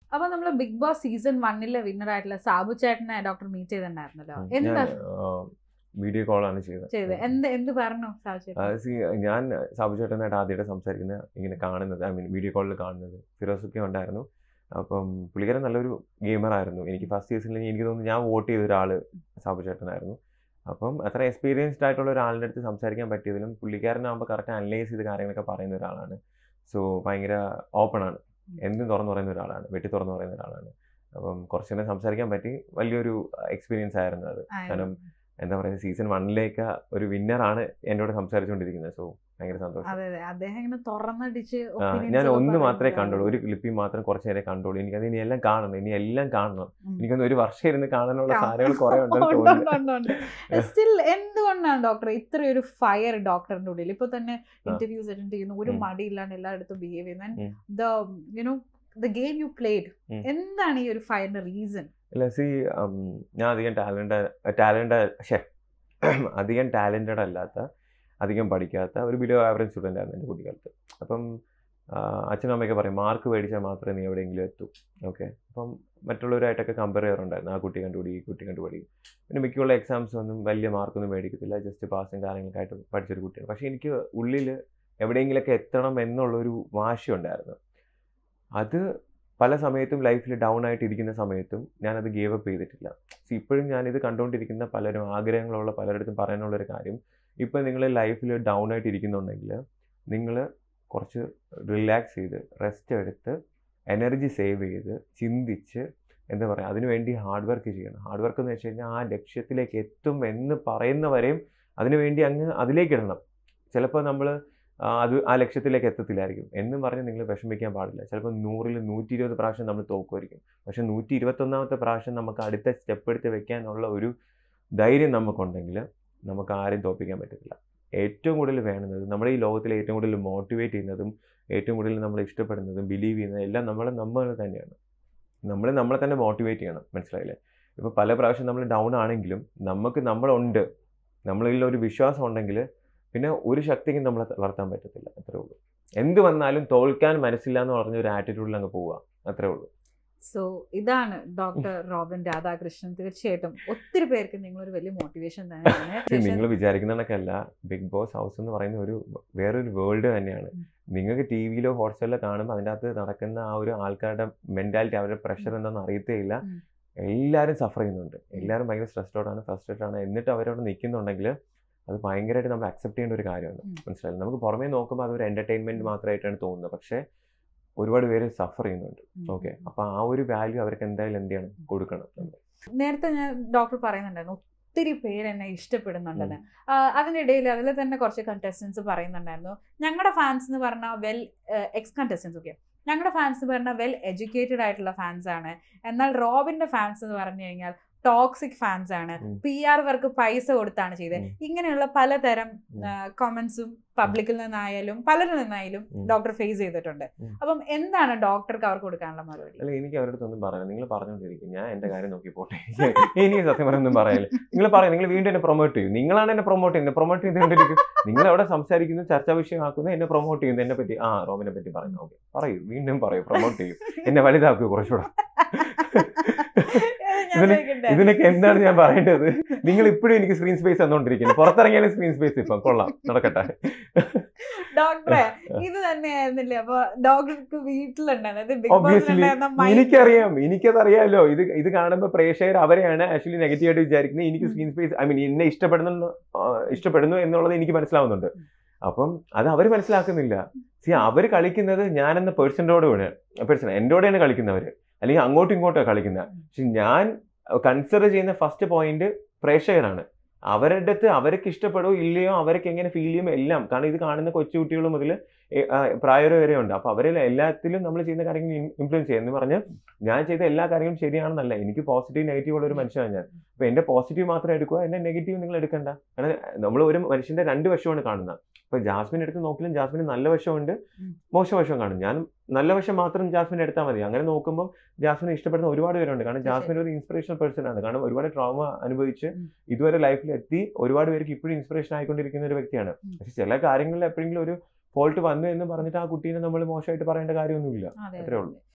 അപ്പൊ നമ്മള് Big Boss season വണ്ണിലെ വിന്നർ ആയിട്ടുള്ള സാബു ചേട്ടനെ ഡോക്ടർ മീറ്റ് ചെയ്തിട്ടുണ്ടായിരുന്നല്ലോ എന്താ വീഡിയോ കോളാണ് ചെയ്തത് ചെയ്തത് എന്ത് എന്ത് പറഞ്ഞു സാബു ചേട്ടൻ ആ, see, ഞാൻ സാബു ചേട്ടനായിട്ട് ആദ്യമായിട്ട് സംസാരിക്കുന്ന ഇങ്ങനെ കാണുന്നത് ഐ മീൻ വീഡിയോ കോളിൽ കാണുന്നത് ഫിറോസൊക്കെ ഉണ്ടായിരുന്നു അപ്പം പുള്ളിക്കാരൻ നല്ലൊരു ഗെയിമർ ആയിരുന്നു എനിക്ക് ഫസ്റ്റ് സീസണിൽ എനിക്ക് തോന്നുന്നു ഞാൻ വോട്ട് ചെയ്ത ഒരാൾ സാബു ചേട്ടനായിരുന്നു അപ്പം അത്ര എക്സ്പീരിയൻസ്ഡ് ആയിട്ടുള്ള ഒരാളുടെ അടുത്ത് സംസാരിക്കാൻ പറ്റിയതിലും പുള്ളിക്കാരനാകുമ്പോൾ കറക്റ്റ് അനലൈസ് ചെയ്ത് കാര്യങ്ങളൊക്കെ പറയുന്ന ഒരാളാണ് സോ ഭയങ്കര ഓപ്പൺ ആണ് എന്തും തുറന്നു പറയുന്ന ഒരാളാണ് വെട്ടി തുറന്നു പറയുന്ന ഒരാളാണ് അപ്പം കുറച്ച് നേരം സംസാരിക്കാൻ പറ്റി വലിയൊരു എക്സ്പീരിയൻസ് ആയിരുന്നു അത് കാരണം എന്താ പറയുക സീസൺ വണ്ണിലേക്ക് ഒരു വിന്നറാണ് എന്നോട് സംസാരിച്ചുകൊണ്ടിരിക്കുന്നത് സോ ഭയങ്കര സന്തോഷം അതെ അതെ അദ്ദേഹം ഇങ്ങനെ തുറന്നടിച്ച് ആ, opinions ഞാൻ ഒക്കെ ഒന്ന് പറയുന്ന മാത്രമേ ഒരാളാണ്. കണ്ടുള്ളൂ ഒരു ക്ലിപ്പിൽ മാത്രം കുറച്ച് നേരം കണ്ടുള്ളൂ എനിക്കത് ഇനി എല്ലാം കാണണം ഇനി എല്ലാം കാണണം ഉം. എനിക്കൊന്ന് ഒരു വർഷം ഇരുന്ന് കാണാനുള്ള കാ- സാധനങ്ങൾ കുറെ ഉണ്ടെന്ന് ഉണ്ട്, തോന്നുന്നു ഉണ്ട്, ഉണ്ട്, ഉണ്ട്. സ്റ്റിൽ എന്തുകൊണ്ടാണ് ഡോക്ടർ ഇത്രയൊരു ഫയർ ഡോക്ടറിന്റെ ഉള്ളിൽ ഇപ്പൊ തന്നെ ഇന്റർവ്യൂസ് അറ്റൻഡ് ചെയ്യുന്നു ഒരു ഉം. മടിയില്ലാണ്ട് എല്ലായിടത്തും ബിഹേവ് ചെയ്യുന്നു ഉം. The you know the game you played ഉം. എന്താണ് ഈ ഒരു ഫയറിന്റെ റീസൺ ഇല്ല സി ഞാൻ അധികം ടാലന്റ് ടാലന്റ് ഷേ അധികം ടാലൻറ്റഡ് അല്ലാത്ത അധികം പഠിക്കാത്ത ഒരു ബിലോ ആവറേജ് സ്റ്റുഡൻ്റ് ആയിരുന്നു എൻ്റെ കുട്ടിക്കാലത്ത് അപ്പം ആ, അച്ഛനും അമ്മയൊക്കെ പറയും മാർക്ക് മേടിച്ചാൽ മാത്രമേ നീ എവിടെയെങ്കിലും എത്തൂ ഓക്കെ അപ്പം മറ്റുള്ളവരായിട്ടൊക്കെ കമ്പയർ ചെയ്യാറുണ്ടായിരുന്നു ആ കുട്ടി കണ്ടുപിടി ഈ കുട്ടി കണ്ടുപിടി പിന്നെ മിക്കുള്ള എക്സാംസ് ഒന്നും വലിയ മാർക്കൊന്നും മേടിക്കത്തില്ല ജസ്റ്റ് പാസും കാര്യങ്ങളൊക്കെ ആയിട്ട് പഠിച്ചൊരു കുട്ടിയാണ് പക്ഷേ എനിക്ക് ഉള്ളിൽ എവിടെയെങ്കിലൊക്കെ എത്തണം എന്നുള്ളൊരു വാശിയുണ്ടായിരുന്നു അത് പല സമയത്തും ലൈഫിൽ ഡൗൺ ആയിട്ട് ഇരിക്കുന്ന സമയത്തും ഞാനത് ഗേവ് അപ്പ് ചെയ്തിട്ടില്ല സി ഇപ്പോഴും ഞാനിത് കണ്ടുകൊണ്ടിരിക്കുന്ന പലരും ആഗ്രഹങ്ങളുള്ള പലരിടത്തും പറയാനുള്ളൊരു കാര്യം ഇപ്പം നിങ്ങൾ ലൈഫിൽ ഡൗൺ ആയിട്ട് ഇരിക്കുന്നുണ്ടെങ്കിൽ നിങ്ങൾ കുറച്ച് റിലാക്സ് ചെയ്ത് റെസ്റ്റ് എടുത്ത് എനർജി സേവ് ചെയ്ത് ചിന്തിച്ച് എന്താ പറയുക അതിനുവേണ്ടി ഹാർഡ് വർക്ക് ചെയ്യണം ഹാർഡ് വർക്ക് എന്ന് വെച്ച് കഴിഞ്ഞാൽ ആ ലക്ഷ്യത്തിലേക്ക് എത്തും എന്ന് പറയുന്നവരെയും അതിനുവേണ്ടി അങ്ങ് അതിലേക്ക് ഇടണം ചിലപ്പോൾ നമ്മൾ അത് ആ ലക്ഷ്യത്തിലേക്ക് എത്തത്തില്ലായിരിക്കും എന്നും പറഞ്ഞ് നിങ്ങൾ വിഷമിക്കാൻ പാടില്ല ചിലപ്പോൾ നൂറിൽ നൂറ്റി ഇരുപത് പ്രാവശ്യം നമ്മൾ തോക്കുമായിരിക്കും പക്ഷെ നൂറ്റി ഇരുപത്തൊന്നാമത്തെ പ്രാവശ്യം നമുക്ക് അടുത്ത സ്റ്റെപ്പ് എടുത്ത് വെക്കാനുള്ള ഒരു ധൈര്യം നമുക്കുണ്ടെങ്കിൽ നമുക്ക് ആരെയും തോൽപ്പിക്കാൻ പറ്റത്തില്ല ഏറ്റവും കൂടുതൽ വേണ്ടുന്നത് നമ്മുടെ ഈ ലോകത്തിൽ ഏറ്റവും കൂടുതൽ മോട്ടിവേറ്റ് ചെയ്യുന്നതും ഏറ്റവും കൂടുതൽ നമ്മൾ ഇഷ്ടപ്പെടുന്നതും ബിലീവ് ചെയ്യുന്നതും എല്ലാം നമ്മൾ നമ്മൾ തന്നെയാണ് നമ്മൾ നമ്മളെ തന്നെ മോട്ടിവേറ്റ് ചെയ്യണം മനസ്സിലായില്ലേ ഇപ്പോൾ പല പ്രാവശ്യം നമ്മൾ ഡൗൺ ആണെങ്കിലും നമുക്ക് നമ്മളുണ്ട് നമ്മളിൽ ഒരു വിശ്വാസം ഉണ്ടെങ്കിൽ പിന്നെ ഒരു ശക്തിക്കും നമ്മളെ വളർത്താൻ പറ്റത്തില്ല അത്രേ ഉള്ളൂ എന്ത് വന്നാലും തോൽക്കാൻ മനസ്സില്ല എന്ന് പറഞ്ഞ ഒരു ആറ്റിറ്റ്യൂഡിൽ അങ്ങ് പോവുക അത്രേ ഉള്ളൂ സോ ഇതാണ് ഡോക്ടർ റോബിൻ രാധാകൃഷ്ണൻ തീർച്ചയായിട്ടും ഒത്തിരി പേർക്ക് നിങ്ങളൊരു വലിയ മോട്ടിവേഷൻ തന്നെയാണ് നിങ്ങൾ വിചാരിക്കുന്ന കണക്കല്ല ബിഗ് ബോസ് ഹൗസ് എന്ന് പറയുന്ന ഒരു വേറൊരു വേൾഡ് തന്നെയാണ് ഉം. നിങ്ങൾക്ക് ടി വിയിലോ ഹോട്ട്സ്റ്റാറിലോ കാണുമ്പോൾ അതിൻ്റെ അകത്ത് നടക്കുന്ന ആ ഒരു ആൾക്കാരുടെ മെന്റാലിറ്റി അവരുടെ പ്രഷർ എന്താണെന്ന് അറിയത്തേയില്ല ഉം. എല്ലാവരും സഫർ ചെയ്യുന്നുണ്ട് എല്ലാവരും ഭയങ്കര സ്ട്രെസ്ഡ് ആണ് ഫ്രസ്ട്രേറ്റഡ് ആണ് എന്നിട്ട് അവരവിടെ നിൽക്കുന്നുണ്ടെങ്കിൽ അത് ഭയങ്കരമായിട്ട് നമ്മൾ അക്സെപ്റ്റ് ചെയ്യേണ്ട ഒരു കാര്യമാണ് ഉം. മനസ്സിലായില്ല നമുക്ക് പുറമേ നോക്കുമ്പോൾ അതൊരു എന്റർടൈൻമെന്റ് മാത്രമായിട്ടാണ് തോന്നുന്നത് പക്ഷേ ഒരുപാട് പേര് സഫർ ചെയ്യുന്നുണ്ട് ഉം. ഓക്കെ അപ്പൊ ആ ഒരു വാല്യൂ അവർക്ക് എന്തായാലും എന്ത് ചെയ്യണം കൊടുക്കണം നമ്മൾ നേരത്തെ ഞാൻ ഡോക്ടർ പറയുന്നുണ്ടായിരുന്നു ഒത്തിരി പേര് എന്നെ ഇഷ്ടപ്പെടുന്നുണ്ടെന്ന് ആ, അതിനിടയിൽ അതിൽ തന്നെ കുറച്ച് കണ്ടസ്റ്റൻസ് പറയുന്നുണ്ടായിരുന്നു ഞങ്ങളുടെ ഫാൻസ് എന്ന് പറഞ്ഞാൽ വെൽ എക്സ് കണ്ടസ്റ്റൻസ് ഒക്കെ ഞങ്ങളുടെ ഫാൻസ് എന്ന് പറഞ്ഞാൽ വെൽ എഡ്യൂക്കേറ്റഡ് ആയിട്ടുള്ള ഫാൻസ് ആണ് എന്നാൽ റോബിന്റെ ഫാൻസ് എന്ന് പറഞ്ഞു കഴിഞ്ഞാൽ ടോക്സിക് ഫാൻസ് ആണ് ഉം. പി ആർ വർക്ക് പൈസ കൊടുത്താണ് ചെയ്തത് ഉം. ഇങ്ങനെയുള്ള പലതരം ഉം. കമന്റ്സും പബ്ലിക്കിൽ നിന്നായാലും പലരിൽ നിന്നായാലും ഉം. ഡോക്ടർ ഫേസ് ചെയ്തിട്ടുണ്ട് ഉം. അപ്പം എന്താണ് ഡോക്ടർക്ക് അവർക്ക് കൊടുക്കാനുള്ള മറുപടി അല്ല എനിക്ക് അവരുടെ അടുത്തൊന്നും പറയാം നിങ്ങൾ പറഞ്ഞുകൊണ്ടിരിക്കും ഞാൻ എന്റെ കാര്യം നോക്കി പോട്ടെ എനിക്ക് സത്യം പറയുന്നൊന്നും പറയാനില്ല നിങ്ങൾ പറയും നിങ്ങൾ വീണ്ടും എന്നെ പ്രൊമോട്ട് ചെയ്യും നിങ്ങളാണ് എന്നെ പ്രൊമോട്ട് ചെയ്യുന്നത് പ്രൊമോട്ട് ചെയ്തുകൊണ്ടിരിക്കും നിങ്ങൾ അവിടെ സംസാരിക്കുന്നു ചർച്ചാ വിഷയമാക്കുന്നു എന്നെ പ്രൊമോട്ട് ചെയ്യുന്നു എന്നെ പറ്റി ആ റോമിനെ പറ്റി പറയുന്നു ഓക്കെ പറയൂ വീണ്ടും പറയൂ പ്രൊമോട്ട് ചെയ്യും എന്നെ വലുതാക്കൂ കുറച്ചുകൂടെ ഞാൻ ഇതിന് ചോദിക്കട്ടെ? ഇതിനൊക്കെ എന്താണ് ഞാൻ പറയേണ്ടത് നിങ്ങൾ ഇപ്പോഴും എനിക്ക് സ്ക്രീൻ സ്പേസ് തന്നോണ്ടിരിക്കുന്നു പുറത്തിറങ്ങിയാലും സ്ക്രീൻ സ്പേസ് ഇപ്പം കൊള്ളാം നടക്കട്ടെ ഡോക്ടറെ ഇത് തന്നെയായിരുന്നില്ലേ അപ്പൊ ഡോക്ടർക്ക് വീട്ടിലുണ്ട് അതായത് ബിഗ് Obviously, ബോസിലുണ്ടായിരുന്ന മൈൻഡ് എനിക്കറിയാം എനിക്കതറിയാലോ ഇത് ഇത് കാണുമ്പോൾ പ്രേക്ഷകർ അവരെയാണ് ആക്ച്വലി നെഗറ്റീവ് ആയിട്ട് വിചാരിക്കുന്നത് എനിക്ക് സ്ക്രീൻ സ്പേസ് ഐ മീൻ എന്നെ ഇഷ്ടപ്പെടുന്നു ആ, ഇഷ്ടപ്പെടുന്നു എന്നുള്ളത് എനിക്ക് മനസ്സിലാവുന്നുണ്ട് അപ്പം അത് അവർ മനസ്സിലാക്കുന്നില്ല സി അവർ കളിക്കുന്നത് ഞാൻ എന്ന പേഴ്സണോട് കൂടെ പേഴ്സൺ എന്നോടെയാണ് കളിക്കുന്നവർ അല്ലെങ്കിൽ അങ്ങോട്ടും ഇങ്ങോട്ടും കളിക്കുന്നത് പക്ഷെ ഞാൻ കൺസിഡർ ചെയ്യുന്ന ഫസ്റ്റ് പോയിന്റ് പ്രേക്ഷകരാണ് അവരുടെ അടുത്ത് അവർക്ക് ഇഷ്ടപ്പെടുമോ ഇല്ലയോ അവർക്ക് എങ്ങനെ ഫീൽ ചെയ്യും എല്ലാം കാരണം ഇത് കാണുന്ന കൊച്ചുകുട്ടികൾ മുതൽ പ്രായവർ വരെ ഉണ്ട് അപ്പോൾ അവരെ എല്ലാത്തിലും നമ്മൾ ചെയ്യുന്ന കാര്യങ്ങൾ ഇൻഫ്ലുവൻസ് ചെയ്യുക എന്ന് പറഞ്ഞ് ഞാൻ ചെയ്ത എല്ലാ കാര്യങ്ങളും ശരിയാണെന്നല്ല എനിക്ക് പോസിറ്റീവ് നെഗറ്റീവ് ഉള്ള ഒരു മനുഷ്യനാണ് ഞാൻ അപ്പോൾ എൻ്റെ പോസിറ്റീവ് മാത്രം എടുക്കുക എൻ്റെ നെഗറ്റീവ് നിങ്ങൾ എടുക്കണ്ട കാരണം നമ്മൾ ഒരു മനുഷ്യൻ്റെ രണ്ട് വശമാണ് കാണുന്നത് ഇപ്പോൾ ജാസ്മിൻ എടുത്ത് നോക്കിയാലും ജാസ്മിന് നല്ല വശമുണ്ട് ഉം. മോശം വശവും കാണും ഞാൻ നല്ല വശം മാത്രം ജാസ്മിൻ എടുത്താൽ മതി അങ്ങനെ നോക്കുമ്പോൾ ജാസ്മിനെ ഇഷ്ടപ്പെടുന്ന ഒരുപാട് പേരുണ്ട് കാരണം തീർച്ചയായും. ജാസ്മിൻ ഒരു ഇൻസ്പിറേഷണൽ പേഴ്സൺ ആണ് കാരണം ഒരുപാട് ട്രോമ അനുഭവിച്ച് ഉം. ഇതുവരെ ലൈഫിൽ എത്തി ഒരുപാട് പേർക്ക് ഇപ്പോഴും ഇൻസ്പിറേഷൻ ആയിക്കൊണ്ടിരിക്കുന്ന ഒരു വ്യക്തിയാണ് ഉം. പക്ഷെ ചില കാര്യങ്ങളിൽ എപ്പോഴെങ്കിലും ഒരു ഫോൾട്ട് വന്നു എന്ന് പറഞ്ഞിട്ട് ആ കുട്ടീനെ നമ്മൾ മോശമായിട്ട് പറയേണ്ട കാര്യമൊന്നുമില്ല അതെ അത്രേ ഉള്ളൂ.